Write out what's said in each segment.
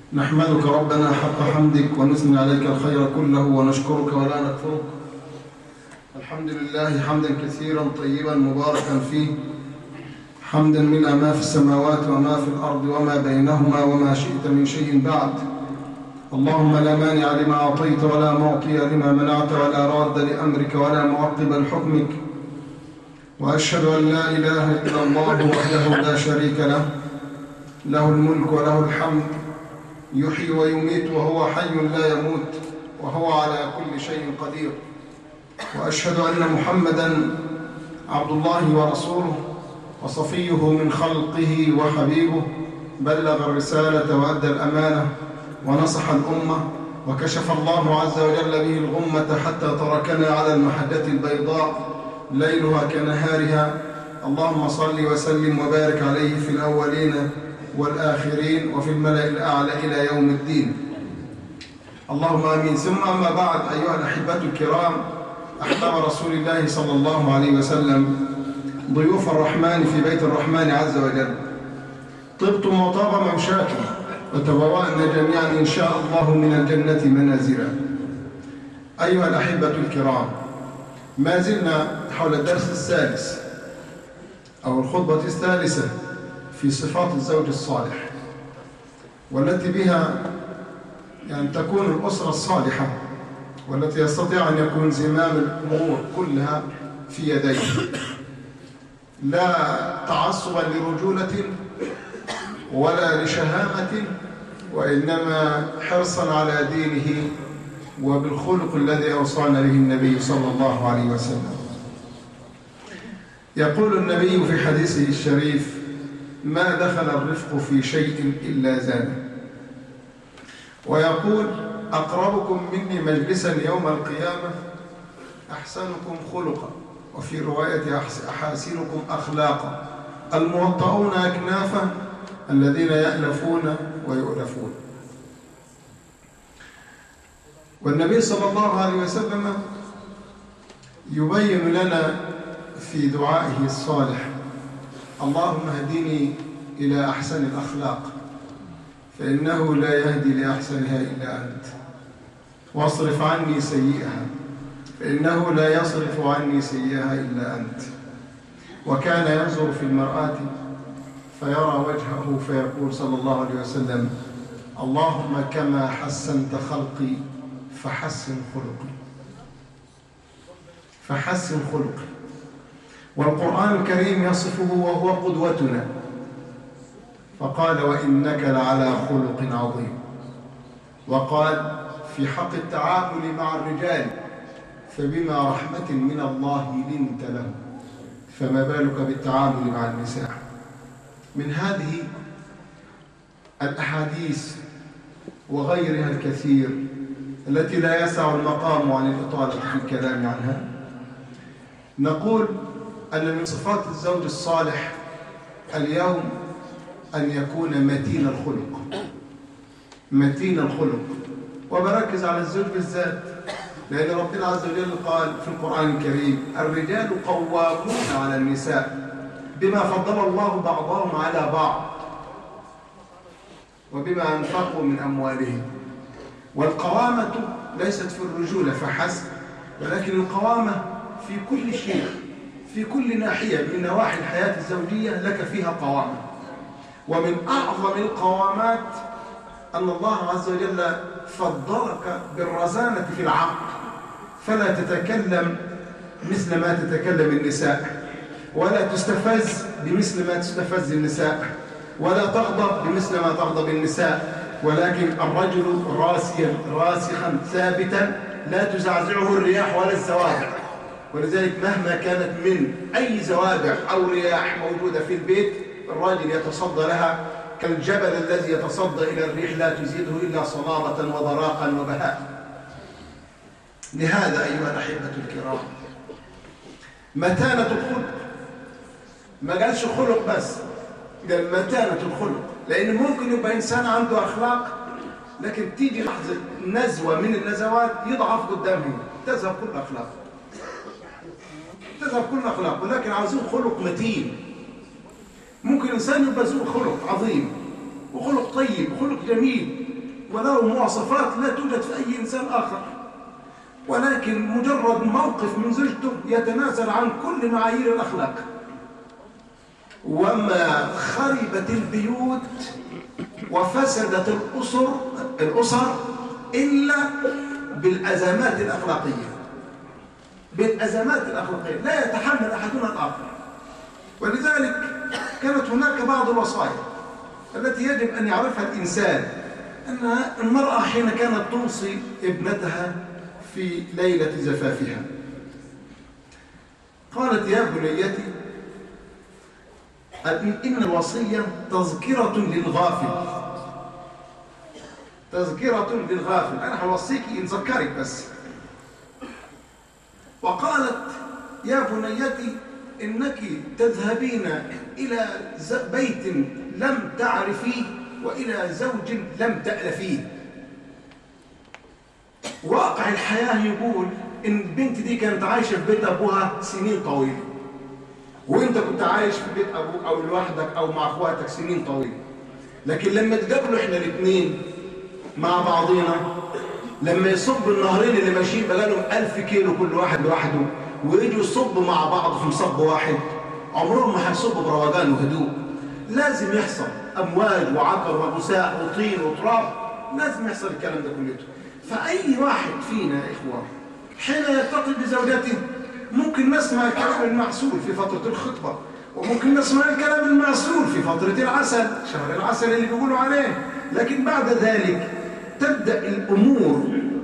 نحمدك ربنا حق حمدك ونثني عليك الخير كله ونشكرك ولا نكفرك الحمد لله حمدا كثيرا طيبا مباركا فيه حمدا ملء ما في السماوات وما في الأرض وما بينهما وما شئت من شيء بعد اللهم لا مانع لما أعطيت ولا معطي لما منعت ولا راد لأمرك ولا معقب لحكمك وأشهد أن لا إله إلا الله وحده لا شريك له له الملك وله الحمد يحيي ويميت وهو حي لا يموت وهو على كل شيء قدير وأشهد أن محمدا عبد الله ورسوله وصفيه من خلقه وحبيبه بلغ الرسالة وأدى الأمانة ونصح الأمة وكشف الله عز وجل به الغمة حتى تركنا على المحجة البيضاء ليلها كنهارها اللهم صل وسلم وبارك عليه في الأولين والآخرين وفي الملأ الأعلى إلى يوم الدين اللهم آمين ثم أما بعد أيها الأحبة الكرام أحباب رسول الله صلى الله عليه وسلم ضيوف الرحمن في بيت الرحمن عز وجل طبتم وطاب ممشاكم وتبوأنا جميعا إن شاء الله من الجنة منازلا أيها الأحبة الكرام ما زلنا حول الدرس الثالث أو الخطبة الثالثة في صفات الزوج الصالح والتي بها يعني تكون الأسرة الصالحة والتي يستطيع أن يكون زمام الأمور كلها في يديه لا تعصبا لرجولة ولا لشهامة وإنما حرصا على دينه وبالخلق الذي أوصانا به النبي صلى الله عليه وسلم يقول النبي في حديثه الشريف ما دخل الرفق في شيء إلا زانه ويقول أقربكم مني مجلسا يوم القيامة أحسنكم خلقا وفي رواية أحاسنكم أخلاقا الموطؤون أكنافا الذين يألفون ويؤلفون والنبي صلى الله عليه وسلم يبين لنا في دعائه الصالح اللهم اهدني إلى أحسن الأخلاق فإنه لا يهدي لأحسنها إلا أنت واصرف عني سيئها فإنه لا يصرف عني سيئها إلا أنت وكان ينظر في المرآة فيرى وجهه فيقول صلى الله عليه وسلم اللهم كما حسنت خلقي فحسن خلقي فحسن خلقي والقرآن الكريم يصفه وهو قدوتنا فقال وإنك لعلى خلق عظيم وقال في حق التعامل مع الرجال فبما رحمة من الله لنت له فما بالك بالتعامل مع النساء من هذه الأحاديث وغيرها الكثير التي لا يسع المقام عن الإطالة في الكلام عنها نقول أن من صفات الزوج الصالح اليوم أن يكون متين الخلق متين الخلق وبركز على الزوج بالذات لأن ربنا عز وجل قال في القرآن الكريم الرجال قوامون على النساء بما فضل الله بعضهم على بعض وبما أنفقوا من أموالهم والقوامة ليست في الرجولة فحسب ولكن القوامة في كل شيء في كل ناحية من نواحي الحياة الزوجية لك فيها قوامة ومن أعظم القوامات أن الله عز وجل فضلك بالرزانة في العقل فلا تتكلم مثل ما تتكلم النساء ولا تستفز بمثل ما تستفز النساء ولا تغضب بمثل ما تغضب النساء ولكن الرجل راسيا راسخا ثابتا لا تزعزعه الرياح ولا الزوابع ولذلك مهما كانت من أي زوابع أو رياح موجودة في البيت الراجل يتصدى لها كالجبل الذي يتصدى إلى الريح لا تزيده إلا صلابة وضراقا وبهاء لهذا أيها الأحبة الكرام متانة الخلق ما قالش خلق بس قال متانة الخلق لأن ممكن يبقى إنسان عنده أخلاق لكن تيجي لحظة نزوة من النزوات يضعف قدامه تذهب كل أخلاق تذهب كل أخلاق ولكن عاوزين خلق متين ممكن إنسان يبقى ذو خلق عظيم وخلق طيب وخلق جميل وله مواصفات لا توجد في أي إنسان آخر ولكن مجرد موقف من زوجته يتنازل عن كل معايير الأخلاق وما خربت البيوت وفسدت الأسر الأسر إلا بالأزمات الأخلاقية بالأزمات الأخلاقية لا يتحمل أحدنا الآخر ولذلك كانت هناك بعض الوصايا التي يجب أن يعرفها الإنسان أن المرأة حين كانت توصي ابنتها في ليلة زفافها قالت يا بنيتي إن الوصية تذكرة للغافل تذكرة للغافل أنا هوصيك نذكرك بس وقالت يا بنيتي إنك تذهبين إلى بيت لم تعرفيه وإلى زوج لم تألفيه واقع الحياة يقول إن البنت دي كانت عايشة في بيت أبوها سنين طويلة وإنت كنت عايش في بيت أبوك أو لوحدك أو مع أخواتك سنين طويلة لكن لما تقابلوا إحنا الاثنين مع بعضينا لما يصب النهرين اللي ماشيين بقالهم ألف كيلو كل واحد لوحده ويجوا يصبوا مع بعض في مصب واحد عمرهم ما هيصبوا بروجان وهدوء لازم يحصل أمواج وعقر وبساء وطين وتراب لازم يحصل الكلام ده كله فأي واحد فينا يا إخوان حين يلتقي بزوجته ممكن نسمع الكلام المعسول في فترة الخطبة وممكن نسمع الكلام المعسول في فترة العسل شهر العسل اللي بيقولوا عليه لكن بعد ذلك تبدأ الأمور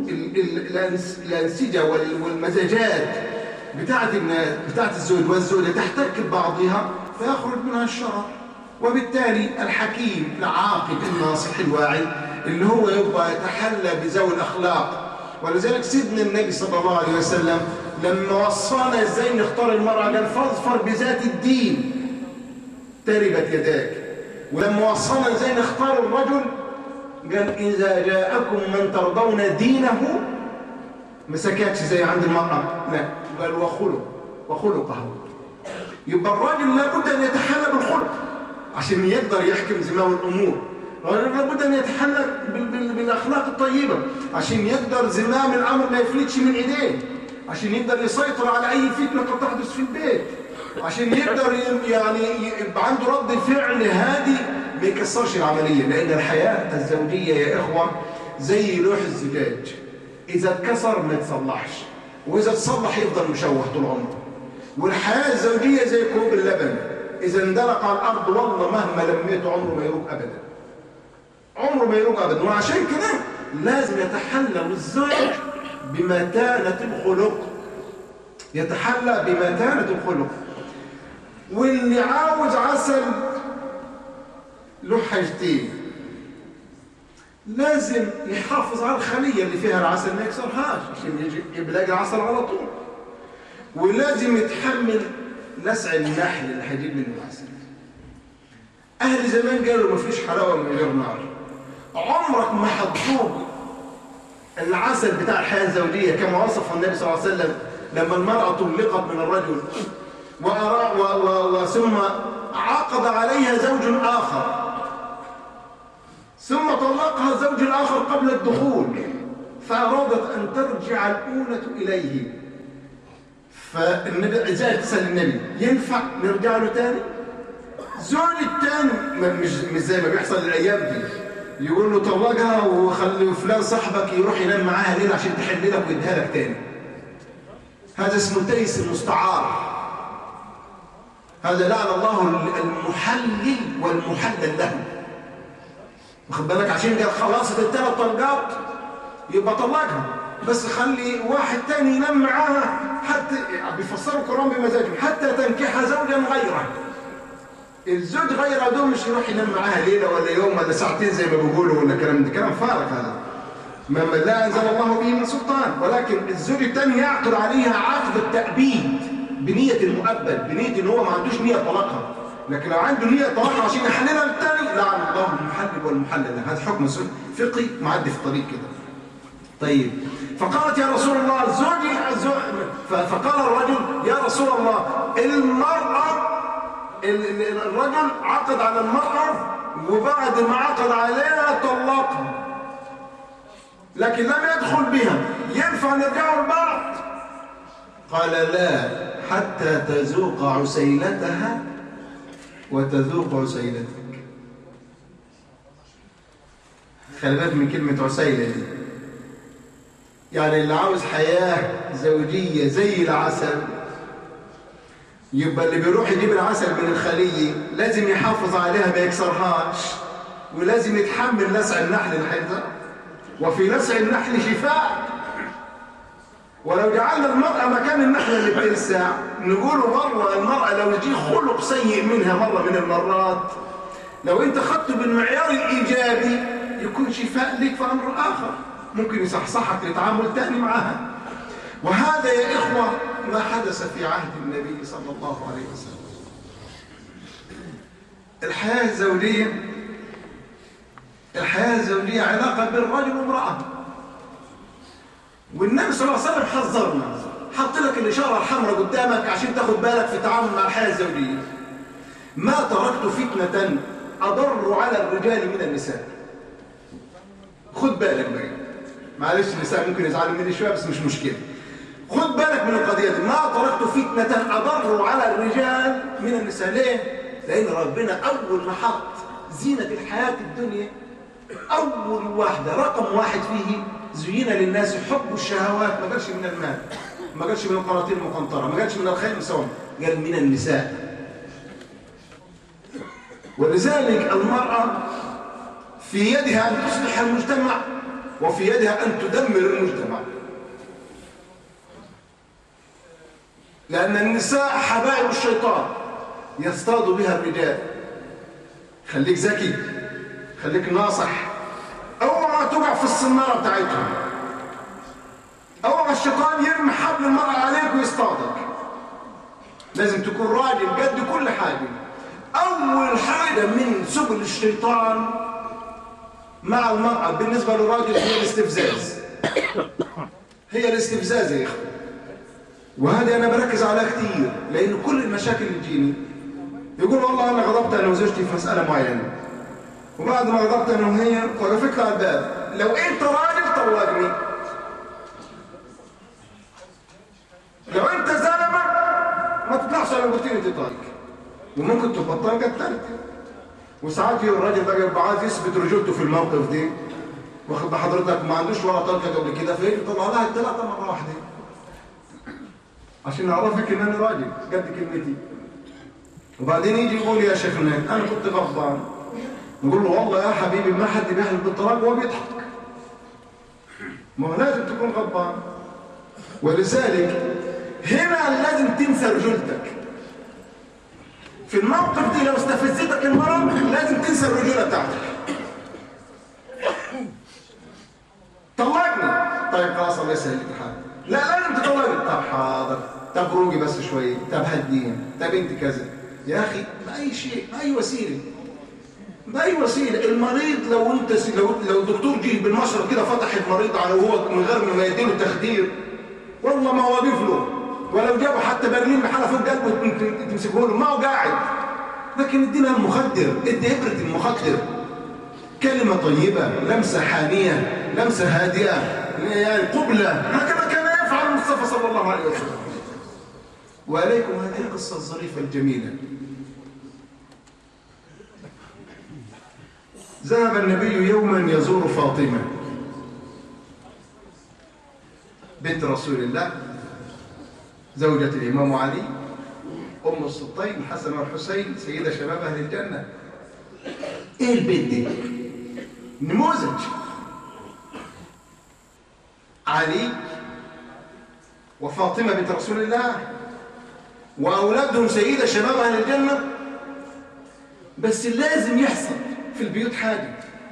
الأنسجة والمزاجات بتاعت الناس بتاعت الزوج والزوجة تحتك ببعضها فيخرج منها الشرر وبالتالي الحكيم العاقل الناصح الواعي اللي هو يبقى يتحلى بذوي الأخلاق ولذلك سيدنا النبي صلى الله عليه وسلم لما وصانا ازاي نختار المرأة قال فاظفر بذات الدين تربت يداك ولما وصانا ازاي نختار الرجل قال إذا جاءكم من ترضون دينه ما سكتش زي عند المرأة لا قال وخلق وخلقه يبقى الراجل لابد أن يتحلى بالخلق عشان يقدر يحكم زمام الأمور الراجل لابد أن يتحلى بالأخلاق الطيبة عشان يقدر زمام الأمر ما يفلتش من إيديه عشان يقدر يسيطر على أي فتنة قد تحدث في البيت عشان يقدر يعني يبقى عنده رد فعل هادي ما يكسرش العملية لأن الحياة الزوجية يا إخوة زي لوح الزجاج إذا اتكسر ما يتصلحش وإذا تصلح يفضل مشوه طول عمره والحياة الزوجية زي كوب اللبن إذا اندلق على الأرض والله مهما لميته عمره ما يروق أبدا عمره ما يروق أبدا وعشان كده لازم يتحلى الزوج بمتانة الخلق يتحلى بمتانة الخلق واللي عاوز عسل له حاجتين لازم يحافظ على الخلية اللي فيها العسل ما يكسرهاش عشان يجي يلاقي العسل على طول ولازم يتحمل لسع النحل اللي هيجيب منه العسل أهل زمان قالوا ما فيش حلاوة من غير نار عمرك ما هتذوق العسل بتاع الحياة الزوجية كما وصف النبي صلى الله عليه وسلم لما المرأة طلقت من الرجل وأرى و و وثم عقد عليها زوج آخر ثم طلقها الزوج الآخر قبل الدخول فأرادت أن ترجع الأولى إليه فالنبي إزاي تسأل النبي ينفع نرجع له تاني زوج التاني مش, مش زي ما بيحصل الأيام دي يقول له طلقها وخلي فلان صاحبك يروح ينام معاها ليلة عشان تحل لك ويديها لك تاني هذا اسمه تيس المستعار هذا لعن الله المحلل والمحلل له واخد بالك عشان قال خلصت الثلاث طلقات يبقى طلقها بس خلي واحد تاني ينام معاها حتى بيفسروا القرآن بمزاجهم حتى تنكح زوجا غيره الزوج غيره ده مش يروح ينام معاها ليله ولا يوم ولا ساعتين زي ما بيقولوا ولا كلام ده كلام فارغ هذا ما لا انزل الله به من سلطان ولكن الزوج الثاني يعقد عليها عقد التأبيد بنية المؤبد بنية ان هو ما عندوش نية طلاقها لكن لو عنده نية طلاقها عشان يحللها للثاني لعن الله المحلل والمحلل هذا حكم فقهي معدي في الطريق كده طيب فقالت يا رسول الله زوجي فقال الرجل يا رسول الله المرأة الرجل عقد على المرأة وبعد ما عقد عليها طلقها لكن لم يدخل بها ينفع نرجعوا لبعض قال لا حتى تذوق عسيلتها وتذوق عسيلتك خلي بالك من كلمة عسيلة دي يعني اللي عاوز حياة زوجية زي العسل يبقى اللي بيروح يجيب العسل من الخلية لازم يحافظ عليها ما يكسرهاش ولازم يتحمل لسع النحل الحيطة وفي لسع النحل شفاء ولو جعلنا المرأة مكان النحلة اللي بتلسع نقول مرة المرأة لو يجي خلق سيء منها مرة من المرات لو انت خدته بالمعيار الإيجابي يكون شفاء لك في أمر آخر ممكن يصحصحك لتعامل تاني معها وهذا يا إخوة ما حدث في عهد النبي صلى الله عليه وسلم الحياة الزوجية الحياة الزوجية علاقة بين رجل وامرأة والنبي صلى الله عليه وسلم حذرنا حط لك الإشارة الحمراء قدامك عشان تاخد بالك في التعامل مع الحياة الزوجية ما تركت فتنة أضر على الرجال من النساء خد بالك بقى معلش النساء ممكن يزعلوا مني شوية بس مش مشكلة خد بالك من القضية دي ما تركت فتنة أضر على الرجال من النساء ليه؟ لأن ربنا أول ما حط زينة الحياة الدنيا أول واحدة رقم واحد فيه زين للناس حب الشهوات ما قالش من المال ما قالش من القناطير المقنطرة ما قالش من الخيل المسوم قال من النساء ولذلك المرأة في يدها أن تصلح المجتمع وفي يدها أن تدمر المجتمع لأن النساء حبائل الشيطان يصطاد بها الرجال خليك ذكي خليك ناصح اوعى تقع في الصناره بتاعتهم اوعى الشيطان يرمي حبل المرأة عليك ويصطادك لازم تكون راجل قد كل حاجة أول حاجة من سبل الشيطان مع المرأة بالنسبة للراجل هي الاستفزاز هي الاستفزاز يا إخوة وهذه أنا بركز عليها كتير لأن كل المشاكل اللي تجيني يقول والله أنا غضبت أنا وزوجتي في مسألة معينة وبعد ما غضبت أنا وهي وقفت على الباب لو أنت راجل طلقني لو أنت زلمة ما تطلعش على قلتين أنت طالق وممكن تبقى الطلقة الثالثة وساعات الراجل ده بيبقى عايز يثبت رجولته في الموقف دي واخد بحضرتك ما عندوش ولا طلقة قبل كده فيجي طلع لها الثلاثة مرة واحدة عشان أعرفك إن أنا راجل قد كلمتي وبعدين يجي يقول يا شيخنا أنا كنت غضبان نقول له والله يا حبيبي ما حد بيحلف بالطلاق وهو بيضحك ما هو لازم تكون غضبان ولذلك هنا لازم تنسى رجولتك في الموقف دي لو استفزتك المرأة لازم تنسى الرجولة بتاعتك طلقني طيب خلاص الله يسهل لك الحال لا لازم تطلقني طب حاضر طب روقي بس شوية طب هديني طب انت كذا يا اخي بأي شيء بأي وسيلة بأي وسيلة المريض لو انت س... لو لو الدكتور جه بالمشرط كده فتح المريض على وهو من غير ما يديله تخدير والله ما هو له ولو جابوا حتى برلين محله فوق قلبه تمسكه له ما هو قاعد لكن ادينا المخدر ادي ابره المخدر كلمه طيبه لمسه حانيه لمسه هادئه يعني قبله هكذا كان يفعل المصطفى صلى الله عليه وسلم وعليكم هذه القصه الظريفه الجميله ذهب النبي يوما يزور فاطمة بنت رسول الله زوجة الإمام علي أم السلطين الحسن والحسين سيدة شباب أهل الجنة إيه البنت دي؟ نموذج علي وفاطمة بنت رسول الله وأولادهم سيدة شباب أهل الجنة بس لازم يحصل في البيوت حاجة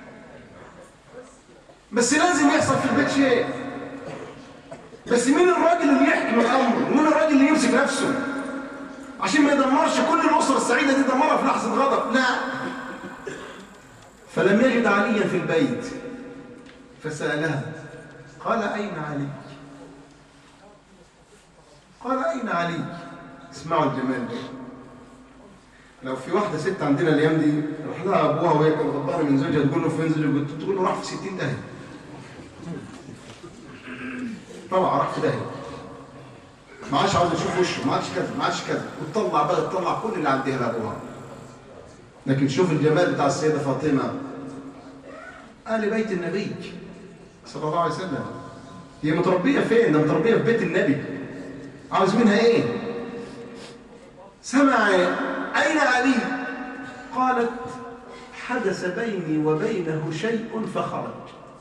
بس لازم يحصل في البيت شيء بس مين الراجل اللي يحكم الأمر مين الراجل اللي يمسك نفسه عشان ما يدمرش كل الأسرة السعيدة دي دمرها في لحظة غضب لا فلم يجد عليا في البيت فسألها قال أين علي قال أين علي اسمعوا الجمال ده لو في واحدة ست عندنا الأيام دي راح لها أبوها وهي كانت غضبانة من زوجها تقول له فين زوجها؟ تقول له راح في 60 داهية طبعا راح في داهيه ما عادش عاوز يشوف وشه ما عادش كذا ما عادش كذا وتطلع بقى تطلع كل اللي عندها لابوها لكن شوف الجمال بتاع السيده فاطمه ال بيت النبي صلى الله عليه وسلم هي متربيه فين ده متربيه في بيت النبي عاوز منها ايه سمع اين علي قالت حدث بيني وبينه شيء فخرج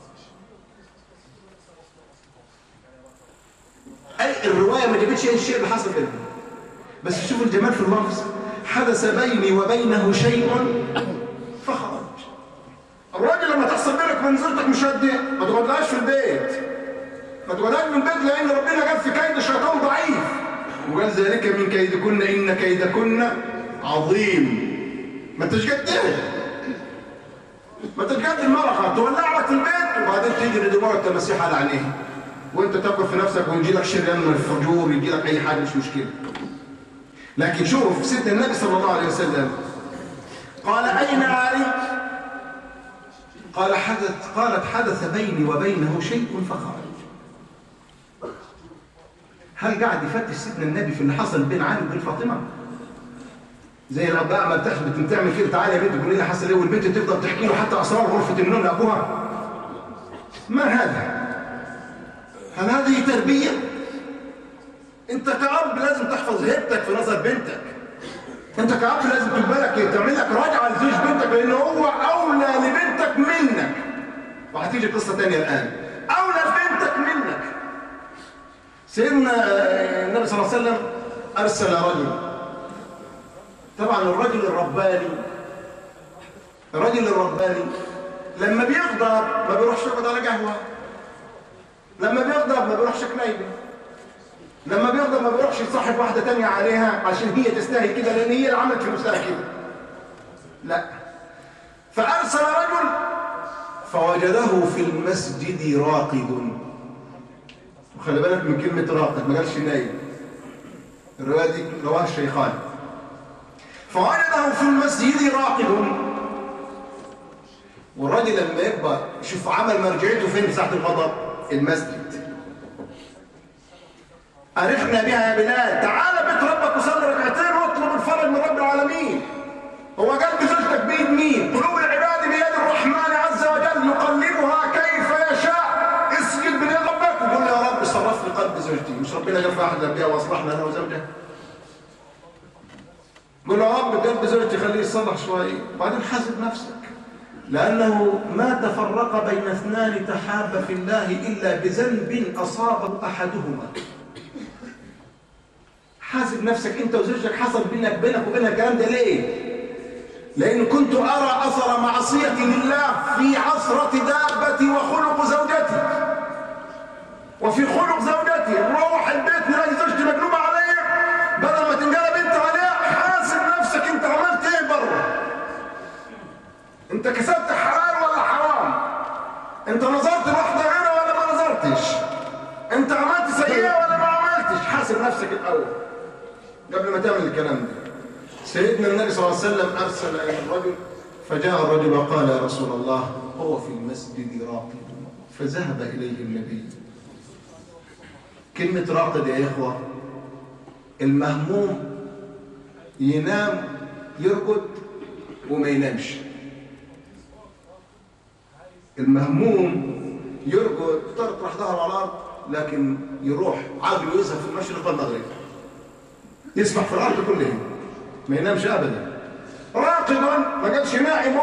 اي الروايه ما جابتش اي الشيء اللي حصل بينهم بس شوفوا الجمال في اللفظ حدث بيني وبينه شيء فخرج الراجل لما تحصل بينك من زوجتك مش قد ايه ما تقعدلهاش في البيت ما تقعدلهاش في البيت لان ربنا جاب في كيد الشيطان ضعيف وقال ذلك من كيدكن ان كيدكن عظيم ما انتش قد ايه ما انتش قد المرأة تولع لك في البيت وبعدين تجري دماغ التماسيح على عينيها وانت تاكل في نفسك ويجي لك شريان من الفجور يجي لك اي حاجه مش مشكله لكن شوف سيدنا النبي صلى الله عليه وسلم قال اين علي قال حدث قالت حدث بيني وبينه شيء فخرج هل قاعد يفتش سيدنا النبي في اللي حصل بين علي وبين فاطمه زي الاباء ما بتحب بتعمل كده تعالى يا بنت تقول لي حصل ايه والبنت تفضل تحكي له حتى اسرار غرفه النوم لابوها ما هذا هل هذه تربيه انت كأب لازم تحفظ هيبتك في نظر بنتك انت كأب لازم تبالك تعمل لك راجعه لزوج بنتك لان هو اولى لبنتك منك وهتيجي قصه ثانيه الان اولى بنتك منك سيدنا النبي صلى الله عليه وسلم ارسل رجل طبعا الرجل الرباني الرجل الرباني لما بيغضب ما بيروحش يقعد على قهوه لما بيغضب ما بيروحش كنايبه لما بيغضب ما بيروحش يصاحب واحده تانية عليها عشان هي تستاهل كده لان هي اللي عملت في نفسها كده لا فارسل رجل فوجده في المسجد راقد وخلي بالك من كلمه راقد ما قالش نايم الروايه دي رواها الشيخان فوجده في المسجد راقد والراجل لما يكبر شوف عمل مرجعيته فين ساعه الغضب المسجد أرحنا بها يا بلال تعال بيت ربك وصلي ركعتين واطلب الفرج من رب العالمين هو قلب زوجتك بيد مين قلوب العباد بيد الرحمن عز وجل يقلبها كيف يشاء اسجد بيد ربك وقول يا رب صرف لي قلب زوجتي مش ربنا جاب واحد بها واصلحنا انا وزوجها قول يا رب قلب زوجتي خليه يصلح شوي بعدين حاسب نفسك لأنه ما تفرق بين اثنان تحابا في الله إلا بذنب أصابه أحدهما حاسب نفسك أنت وزوجتك حصل بينك بينك وبينها الكلام ده ليه؟ لأن كنت أرى أثر معصيتي لله في عصرة دابتي وخلق زوجتي وفي خلق زوجتي نروح البيت نلاقي زوجتي مقلوبة عليا بدل ما تنقلب أنت عليها حاسب نفسك أنت عملت إيه بره أنت كسبت حلال ولا حرام أنت نظرت لواحدة غيرها ولا ما نظرتش أنت عملت سيئة ولا ما عملتش حاسب نفسك الأول قبل ما تعمل الكلام ده سيدنا النبي صلى الله عليه وسلم أرسل إلى الرجل فجاء الرجل وقال يا رسول الله هو في المسجد راقد فذهب إليه النبي كلمة راقد يا إخوة المهموم ينام يرقد وما ينامش المهموم يرقد تطرح ظهره على الأرض لكن يروح عقله يذهب في المشرق والمغرب يسبح في الأرض كلها ما ينامش أبدا راقد ما قالش نائم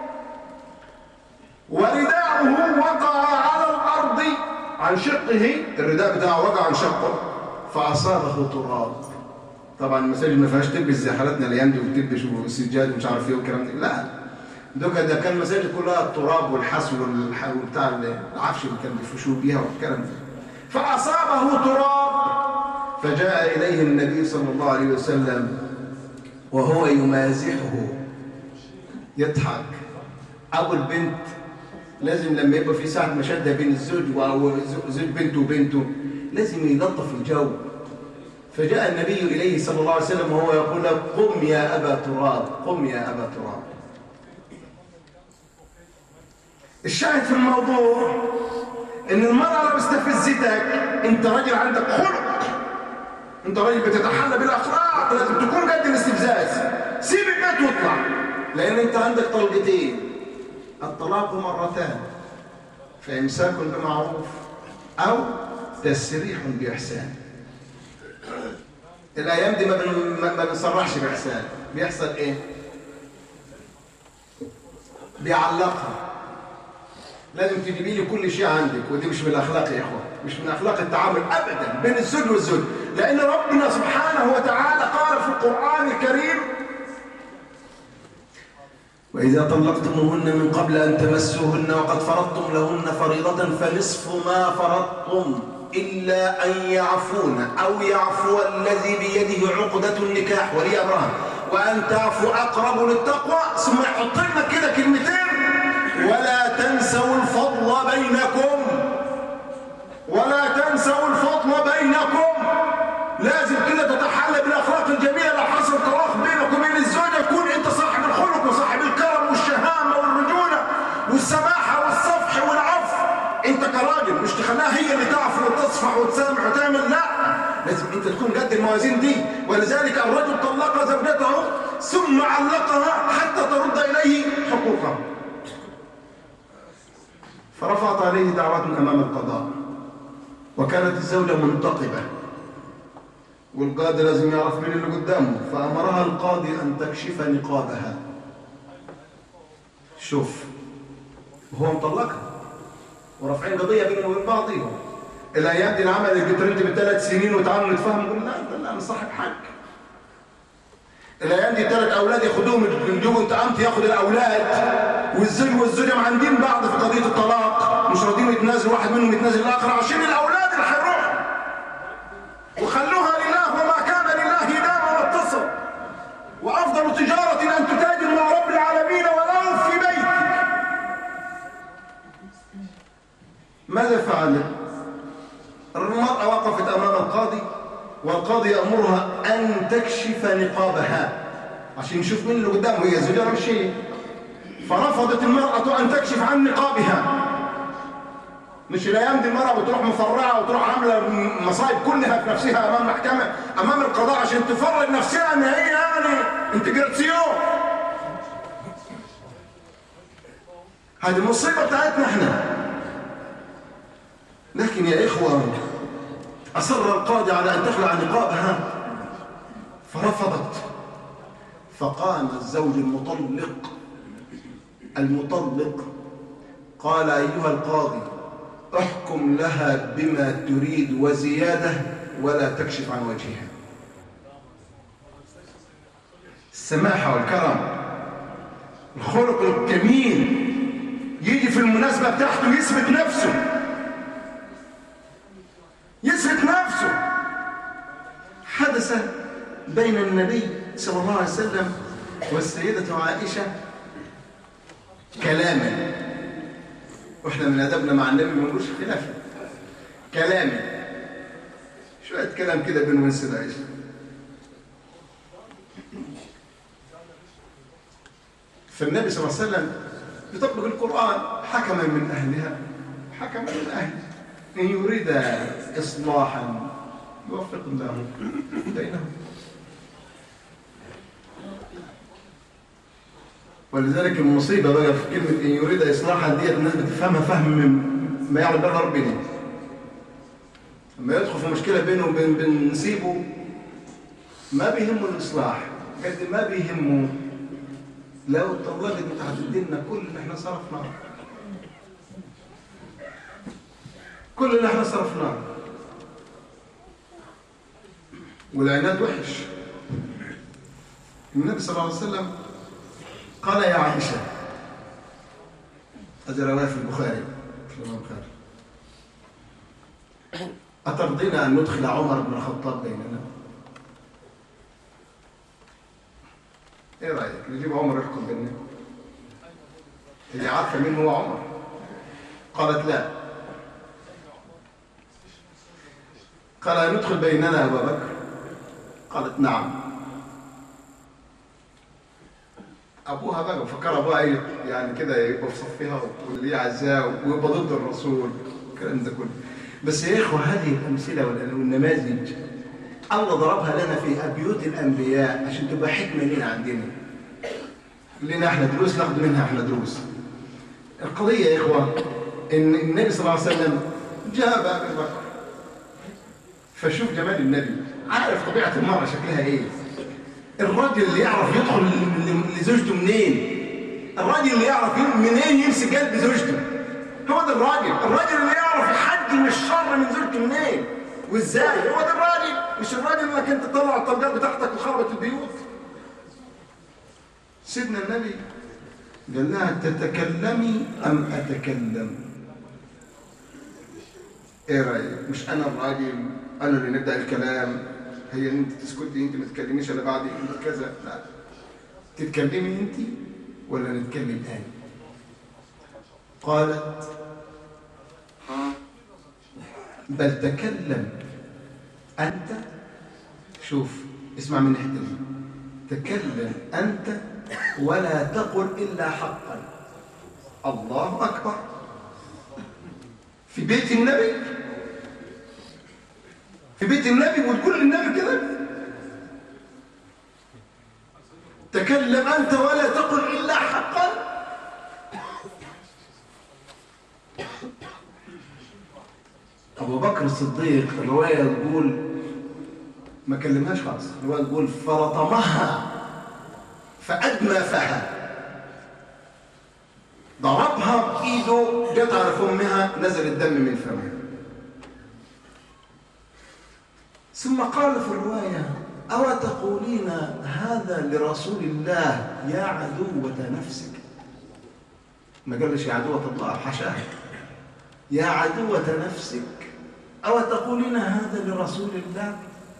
ورداؤه وقع على الأرض عن شقه الرداء بتاعه وقع عن شقه فأصابه تراب طبعا المساجد ما فيهاش تلبس زي حالتنا الايام دي وتلبس وسجاد ومش عارف ايه والكلام ده لا دوكا ده كان المساجد كلها التراب والحس وبتاع العفش اللي كان بيفرشوه بيها والكلام ده فأصابه تراب فجاء إليه النبي صلى الله عليه وسلم وهو يمازحه يضحك أبو البنت لازم لما يبقى في ساعة مشادة بين الزوج وزوج بنته وبنته لازم يلطف الجو فجاء النبي إليه صلى الله عليه وسلم وهو يقول له قم يا أبا تراب قم يا أبا تراب الشاهد في الموضوع ان المرأة لو استفزتك انت راجل عندك خلق انت راجل بتتحلى بالاخلاق لازم تكون قد الاستفزاز سيب البيت واطلع لان انت عندك طلقتين الطلاق مرتان فامساك بمعروف او تسريح باحسان الايام دي ما بن- ما- ما بنصرحش باحسان بيحصل ايه بيعلقها لازم تجيبي لي كل شيء عندك ودي مش من الاخلاق يا اخوان مش من اخلاق التعامل ابدا بين الزوج والزوج لان ربنا سبحانه وتعالى قال في القران الكريم وإذا طلقتموهن من قبل أن تمسوهن وقد فرضتم لهن فريضة فنصف ما فرضتم إلا أن يعفون أو يعفو الذي بيده عقدة النكاح ولي أمرها وأن تعفوا أقرب للتقوى ثم يحط لنا كده كلمتين ولا تنسوا الفضل بينكم ولا تنسوا الفضل بينكم لازم كده تتحلى بالاخلاق الجميله لو حصل طلاق بينك وبين الزوجه تكون انت صاحب الخلق وصاحب الكرم والشهامه والرجوله والسماحه والصفح والعفو انت كراجل مش تخليها هي اللي تعفو وتصفح وتسامح وتعمل لا لازم انت تكون قد الموازين دي ولذلك الرجل طلق زوجته ثم علقها حتى ترد اليه حقوقها فرفعت عليه دعوة امام القضاء وكانت الزوجه منتقبه والقاضي لازم يعرف مين اللي قدامه فأمرها القاضي أن تكشف نقابها شوف وهو مطلقها ورافعين قضية بينهم وبين بعضهم الأيام دي العمل اللي بترد بثلاث سنين وتعالوا نتفاهم نقول لا لا لا أنا صاحب حق الأيام دي ثلاث أولاد ياخدوهم يجيبوا أنت أنت ياخد الأولاد والزوج والزوجة معندين بعض في قضية الطلاق مش راضيين يتنازلوا واحد منهم يتنازل الآخر عشان الأولاد اللي هيروحوا وخلوها لله وما كان لله دام واتصل وأفضل تجارة أن تتاجر مع رب العالمين ولو في بيتك ماذا فعلت؟ المرأة وقفت أمام القاضي والقاضي يأمرها أن تكشف نقابها عشان نشوف مين اللي قدامه هي الزوجة ولا مش هي فرفضت المرأة أن تكشف عن نقابها مش الايام دي المرأة بتروح مفرعة وتروح عاملة مصايب كلها في نفسها امام محكمة امام القضاء عشان تفرج نفسها ان هي يعني انتجراسيون هذه المصيبة بتاعتنا احنا لكن يا اخوة اصر القاضي على ان تخلع نقابها فرفضت فقام الزوج المطلق المطلق قال ايها القاضي احكم لها بما تريد وزيادة ولا تكشف عن وجهها السماحة والكرم الخلق الجميل يجي في المناسبة بتاعته يثبت نفسه يثبت نفسه حدث بين النبي صلى الله عليه وسلم والسيدة عائشة كلاما واحنا من ادبنا مع النبي ما نقولش خلافه كلامي شويه كلام كده بين ونس عائشه فالنبي صلى الله عليه وسلم يطبق القران حكما من اهلها حكما من اهله ان يريد اصلاحا يوفق الله بينهم ولذلك المصيبة بقى في كلمة إن يريد إصلاحا ديت الناس بتفهمها فهم من ما يعلم بها ربنا لما يدخل في مشكلة بينه وبين بين نسيبه ما بيهمه الإصلاح قد ما بيهمه لو طلقت انت هتدينا كل اللي احنا صرفناه كل اللي احنا صرفناه والعناد وحش النبي صلى الله عليه وسلم قال يا عائشة هذا رواية في البخاري في الإمام البخاري أترضين أن ندخل عمر بن الخطاب بيننا إيه رأيك نجيب عمر يحكم بيننا هي عارفة مين هو عمر قالت لا قال ندخل بيننا أبا بكر قالت نعم ابوها بقى فكر ابوها ايه يعني كده يبقى في صفها واللي عزاه ويبقى ضد الرسول والكلام ده كله بس يا إخوة هذه الأمثلة والنماذج الله ضربها لنا في بيوت الأنبياء عشان تبقى حكمة لنا عندنا لنا احنا دروس ناخد منها احنا دروس القضية يا إخوة إن النبي صلى الله عليه وسلم جاء بأبي بكر فشوف جمال النبي عارف طبيعة المرأة شكلها إيه الراجل اللي يعرف يدخل لزوجته منين الراجل اللي يعرف منين يمسك قلب زوجته هو ده الراجل الراجل اللي يعرف يحجم الشر من زوجته منين وازاي هو ده الراجل مش الراجل انك انت تطلع الطلقات بتاعتك وخربت البيوت سيدنا النبي قال لها تتكلمي ام اتكلم ايه رايك مش انا الراجل انا اللي نبدا الكلام هي انت تسكتي انت ما تتكلميش الا بعد كذا لا تتكلمي انت ولا نتكلم تاني قالت بل تكلم أنت شوف اسمع من الحته دي تكلم أنت ولا تقل إلا حقا الله أكبر في بيت النبي في بيت النبي وتقول للنبي كده تكلم أنت ولا تقل إلا حقا أبو بكر الصديق الرواية تقول ما كلمهاش خالص الرواية تقول فرطمها فأدمى فها ضربها بإيده جت على فمها نزل الدم من فمها ثم قال في الرواية أو تقولين هذا لرسول الله يا عدوة نفسك ما قالش يا عدوة الله حشاه يا عدوة نفسك أو تقولين هذا لرسول الله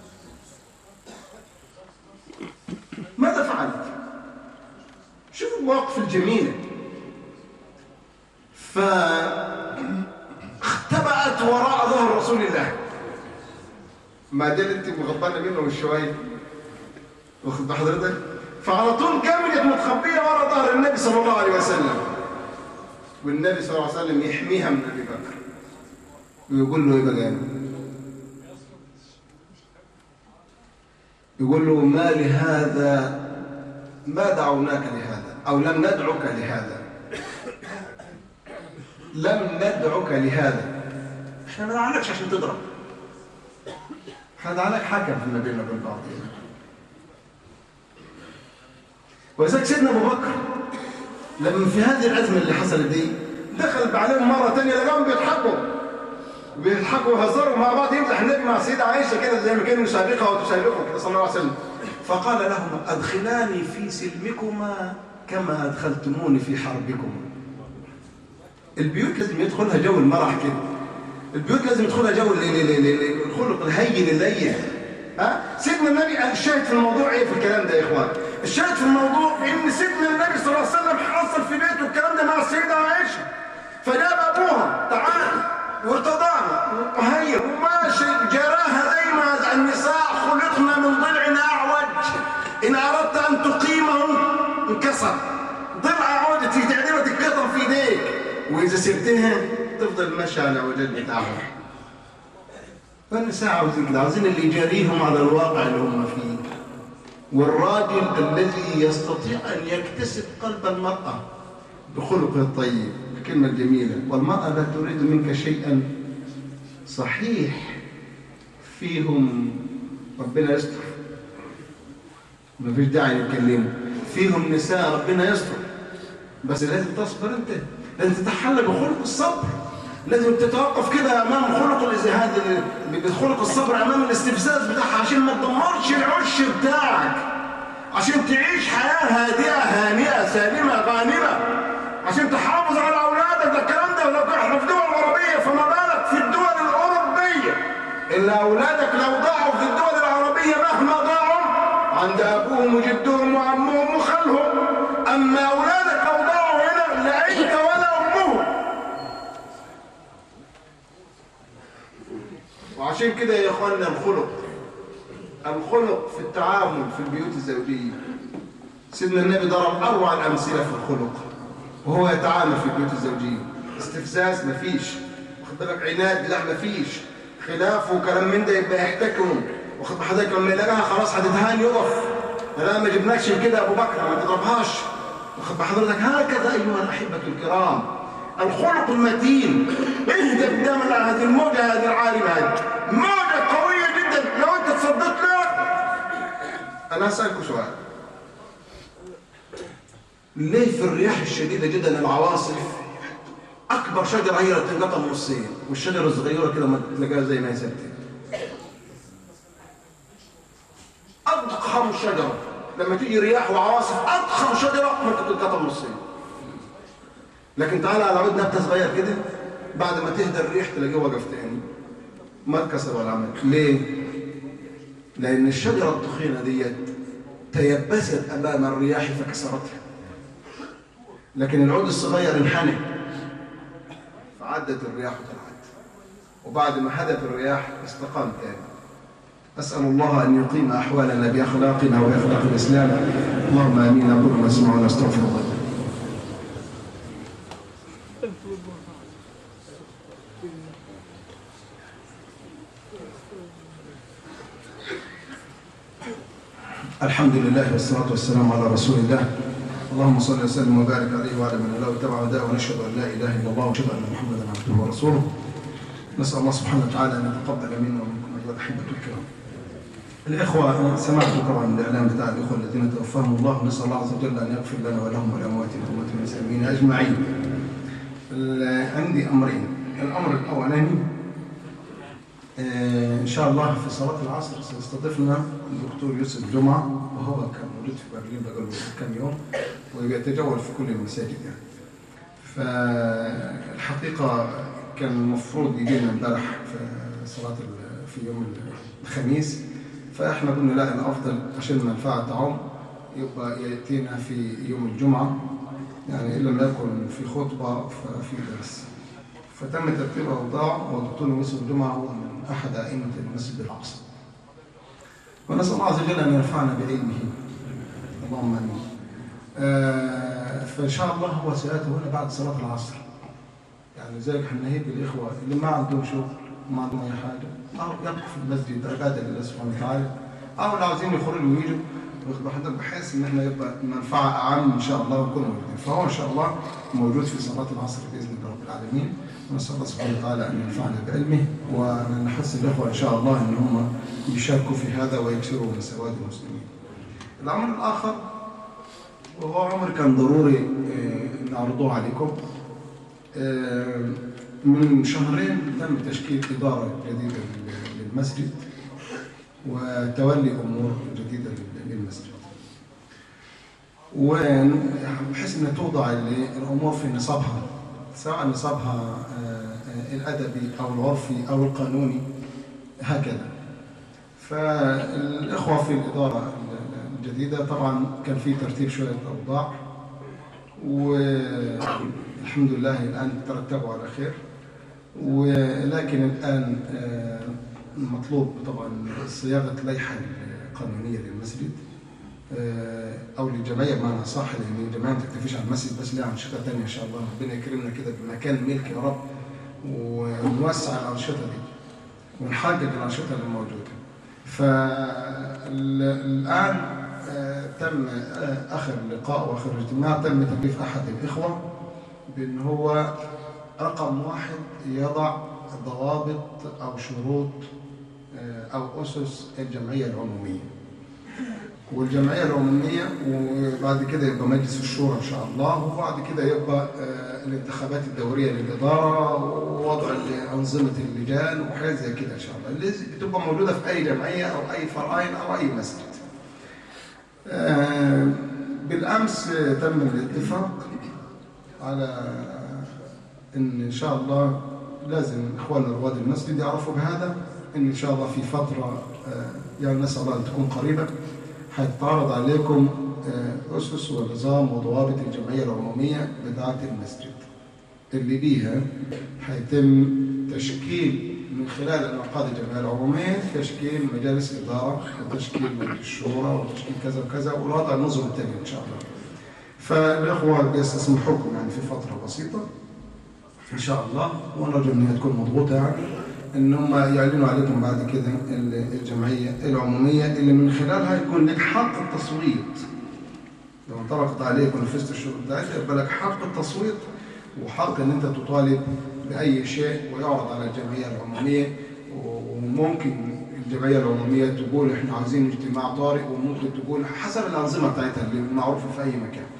ماذا فعلت شوف المواقف الجميلة فاختبأت وراء ظهر رسول الله ما دل انت مغطانه منه شويه واخد بحضرتك فعلى طول كاملت متخبيه ورا ظهر النبي صلى الله عليه وسلم والنبي صلى الله عليه وسلم يحميها من ابي بكر ويقول له ايه بقى يقول له ما لهذا ما دعوناك لهذا او لم ندعك لهذا لم ندعك لهذا احنا ما دعوناكش عشان تضرب هذا عليك حكم فيما بيننا وبين بعضنا ولذلك سيدنا ابو بكر لما في هذه الازمه اللي حصلت دي دخل عليهم مره ثانيه لقاهم بيضحكوا بيضحكوا ويهزروا مع بعض يمزح النبي مع السيده عائشه كده زي ما كانوا يسابقها وتسابقه كده صلى الله عليه وسلم فقال لهم ادخلاني في سلمكما كما ادخلتموني في حربكما البيوت لازم يدخلها جو المرح كده البيوت لازم يدخلها جو الخلق الهين اللين ها سيدنا النبي الشاهد في الموضوع ايه في الكلام ده يا اخوان الشاهد في الموضوع ان سيدنا النبي صلى الله عليه وسلم حصل في بيته الكلام ده مع السيده عائشه فجاب ابوها تعال وارتضانا وهي وماشي جراها زي ما النساء خلقنا من ضلع اعوج ان اردت ان تقيمه انكسر ضلع اعوج تعدمه تتكسر في ايديك واذا سبتها تفضل ماشي على وجد بتاعهم فالنساء عاوزين كده عاوزين اللي يجاريهم على الواقع اللي هم فيه والراجل الذي يستطيع أن يكتسب قلب المرأة بخلقه الطيب الكلمة الجميلة والمرأة لا تريد منك شيئا صحيح فيهم ربنا يستر ما فيش داعي نتكلمه فيهم نساء ربنا يستر بس لازم تصبر انت لازم تتحلى بخلق الصبر لازم تتوقف كده امام خلق هذا بخلق الصبر امام الاستفزاز بتاعها عشان ما تدمرش العش بتاعك عشان تعيش حياه هادئه هانئه سالمه غانمه عشان تحافظ على اولادك ده الكلام ده لو احنا في دول عربيه فما بالك في الدول الاوروبيه ان اولادك لو ضاعوا في الدول العربيه مهما ضاعوا عند ابوهم وجدهم وعمهم وخالهم اما اولادك لو ضاعوا هنا لا انت ولا امهم وعشان كده يا اخواننا الخلق الخلق في التعامل في البيوت الزوجيه سيدنا النبي ضرب اروع الامثله في الخلق وهو يتعامل في البيوت الزوجيه استفزاز مفيش واخد بالك عناد لا مفيش خلاف وكلام من ده يبقى يحتكموا واخد حضرتك لما يلاقيها خلاص هتتهان يقف لا ما جبناكش كده ابو بكر ما تضربهاش واخد بحضرتك هكذا ايها الاحبه الكرام الخلق المتين اهدى قدام هذه الموجه هذه العالمه هذه موجه قويه جدا لو انت تصدقت لها انا اسالكم سؤال ليه في الرياح الشديده جدا العواصف اكبر شجره هي اللي بتنقطع نصين والشجره الصغيره كده ما تلاقيها زي ما هي ثابته اضخم شجره لما تيجي رياح وعواصف اضخم شجره ممكن تنقطع نصين لكن تعالى على عود نبته صغير كده بعد ما تهدى الريح تلاقيه وقف تاني ما اتكسر ولا عمل ليه؟ لان الشجره التخينه ديت تيبست امام الرياح فكسرتها لكن العود الصغير انحنى فعدت الرياح وطلعت وبعد ما هدت الرياح استقام تاني أسأل الله أن يقيم أحوالنا بأخلاقنا وبأخلاق الإسلام اللهم آمين أقول ما أسمع ونستغفر الله الحمد لله والصلاة والسلام على رسول الله اللهم صل وسلم وبارك عليه وعلى من له اتبع هداه ونشهد ان لا اله الا الله ونشهد ان محمدا عبده ورسوله نسال الله سبحانه وتعالى ان يتقبل منا ومنكم ايها الاحبه الكرام الاخوه سمعتوا طبعا الاعلام بتاع الاخوه الذين توفاهم الله نسال الله عز وجل ان يغفر لنا ولهم ولاموات الامه المسلمين اجمعين عندي امرين الامر الاولاني ان شاء الله في صلاه العصر سيستضيفنا الدكتور يوسف جمعه وهو كان موجود في برلين بقاله كم يوم ويتجول في كل المساجد يعني. فالحقيقه كان المفروض يجي لنا امبارح في صلاه في يوم الخميس فاحنا قلنا لا الافضل عشان المنفعه تعم يبقى ياتينا في يوم الجمعه يعني ان لم يكن في خطبه ففي درس فتم ترتيب الاوضاع والدكتور يوسف الجمعه هو من احد ائمه المسجد الاقصى ونسال الله عز وجل ان ينفعنا بعلمه اللهم امين آه فان شاء الله هو سياتي هنا بعد صلاه العصر يعني زي احنا نهيب الاخوه اللي ما عندهم شغل ما عندهم اي حاجه او يبقوا في المسجد عباده لله سبحانه وتعالى او اللي عاوزين يخرجوا ويجوا بحيث ان احنا يبقى منفعه اعم ان شاء الله ونكون موجودين فهو ان شاء الله موجود في صلاه العصر باذن الله رب العالمين ونسال الله سبحانه وتعالى ان ينفعنا بعلمه وان نحث الاخوه ان شاء الله ان هم يشاركوا في هذا ويكسروا من سواد المسلمين. الامر الاخر وهو امر كان ضروري نعرضه عليكم من شهرين تم تشكيل اداره جديده للمسجد وتولي امور جديده للمسجد. وبحيث ان توضع الامور في نصابها سواء نصابها الادبي او العرفي او القانوني هكذا. فالاخوه في الاداره الجديده طبعا كان في ترتيب شويه اوضاع والحمد لله الان ترتبوا على خير ولكن الان مطلوب طبعا صياغه لائحه قانونيه للمسجد او للجمعيه بمعنى صح لان الجمعيه ما تكتفيش على المسجد بس لها انشطه ثانيه ان شاء الله ربنا يكرمنا كده بمكان ملك يا رب ونوسع الانشطه دي ونحقق الانشطه اللي موجوده. فالان تم اخر لقاء واخر اجتماع تم تكليف احد الاخوه بان هو رقم واحد يضع ضوابط او شروط او اسس الجمعيه العموميه. والجمعيه العموميه وبعد كده يبقى مجلس الشورى ان شاء الله وبعد كده يبقى الانتخابات الدوريه للاداره ووضع انظمه اللجان وحاجات زي كده ان شاء الله اللي بتبقى موجوده في اي جمعيه او اي فرعين او اي مسجد. بالامس تم الاتفاق على ان ان شاء الله لازم اخواننا رواد المسجد يعرفوا بهذا ان ان شاء الله في فتره يعني نسال الله ان تكون قريبه هيتعرض عليكم أسس ونظام وضوابط الجمعية العمومية بتاعة المسجد اللي بيها هيتم تشكيل من خلال انعقاد الجمعية العمومية تشكيل مجالس إدارة وتشكيل مجلس الشورى وتشكيل كذا وكذا والوضع النظم التاني إن شاء الله فالإخوة بيستسمحوكم يعني في فترة بسيطة ان شاء الله ونرجو ان هي تكون مضغوطه يعني ان هم يعلنوا عليكم بعد كده الجمعيه العموميه اللي من خلالها يكون لك حق التصويت لو انطلقت عليك ونفذت الشروط بتاعتها يبقى لك حق التصويت وحق ان انت تطالب باي شيء ويعرض على الجمعيه العموميه وممكن الجمعيه العموميه تقول احنا عايزين اجتماع طارئ وممكن تقول حسب الانظمه بتاعتها اللي معروفه في اي مكان